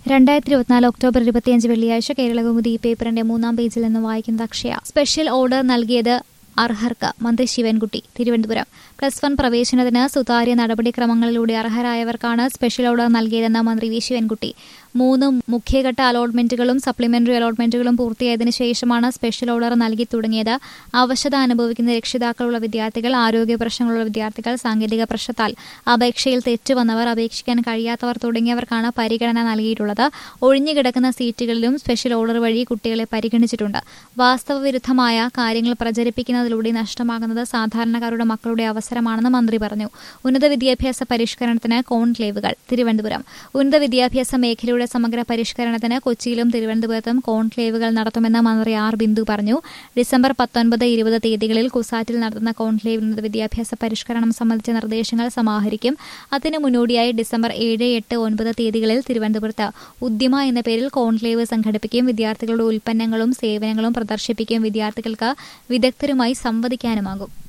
രണ്ടായിരത്തി ഇരുപത്തിനാല് ഒക്ടോബർ ഇരുപത്തിയഞ്ച് വെള്ളിയാഴ്ച കേരളകൗമുദി ഈ പേപ്പറിന്റെ മൂന്നാം പേജിൽ നിന്ന് വായിക്കുന്നത് അക്ഷയ സ്പെഷ്യൽ ഓർഡർ നൽകിയത് അർഹർക്ക് മന്ത്രി ശിവൻകുട്ടി തിരുവനന്തപുരം പ്ലസ് വൺ പ്രവേശനത്തിന് സുതാര്യ നടപടിക്രമങ്ങളിലൂടെ അർഹരായവർക്കാണ് സ്പെഷ്യൽ ഓർഡർ നൽകിയതെന്ന് മന്ത്രി വി ശിവൻകുട്ടി മൂന്ന് മുഖ്യഘട്ട അലോട്ട്മെന്റുകളും സപ്ലിമെന്ററി അലോട്ട്മെന്റുകളും പൂർത്തിയായതിനു ശേഷമാണ് സ്പെഷ്യൽ ഓർഡർ നൽകി തുടങ്ങിയത് അവശത അനുഭവിക്കുന്ന രക്ഷിതാക്കളുള്ള വിദ്യാർത്ഥികൾ ആരോഗ്യ പ്രശ്നങ്ങളുള്ള വിദ്യാർത്ഥികൾ സാങ്കേതിക പ്രശ്നത്താൽ അപേക്ഷയിൽ തെറ്റുവന്നവർ അപേക്ഷിക്കാൻ കഴിയാത്തവർ തുടങ്ങിയവർക്കാണ് പരിഗണന നൽകിയിട്ടുള്ളത് ഒഴിഞ്ഞുകിടക്കുന്ന സീറ്റുകളിലും സ്പെഷ്യൽ ഓർഡർ വഴി കുട്ടികളെ പരിഗണിച്ചിട്ടുണ്ട് വാസ്തവവിരുദ്ധമായ കാര്യങ്ങൾ പ്രചരിപ്പിക്കുന്നതിലൂടെ നഷ്ടമാകുന്നത് സാധാരണക്കാരുടെ മക്കളുടെ അവസരമാണെന്ന് മന്ത്രി പറഞ്ഞു ഉന്നത വിദ്യാഭ്യാസ പരിഷ്കരണത്തിന് കോൺക്ലേവുകൾ തിരുവനന്തപുരം ഉന്നത വിദ്യാഭ്യാസ മേഖലയുടെ സമഗ്ര പരിഷ്കരണത്തിന് കൊച്ചിയിലും തിരുവനന്തപുരത്തും കോൺക്ലേവുകൾ നടത്തുമെന്ന് മന്ത്രി ആർ ബിന്ദു പറഞ്ഞു ഡിസംബർ പത്തൊൻപത് ഇരുപത് തീയതികളിൽ കുസാറ്റിൽ നടത്തുന്ന കോൺക്ലേവിൽ ഉന്നത വിദ്യാഭ്യാസ പരിഷ്കരണം സംബന്ധിച്ച നിർദ്ദേശങ്ങൾ സമാഹരിക്കും അതിനു മുന്നോടിയായി ഡിസംബർ ഏഴ് എട്ട് ഒൻപത് തീയതികളിൽ തിരുവനന്തപുരത്ത് ഉദ്യമ എന്ന പേരിൽ കോൺക്ലേവ് സംഘടിപ്പിക്കും വിദ്യാർത്ഥികളുടെ ഉൽപ്പന്നങ്ങളും സേവനങ്ങളും പ്രദർശിപ്പിക്കും വിദ്യാർത്ഥികൾക്ക് വിദഗ്ധരുമായി സംവദിക്കാനുമാകും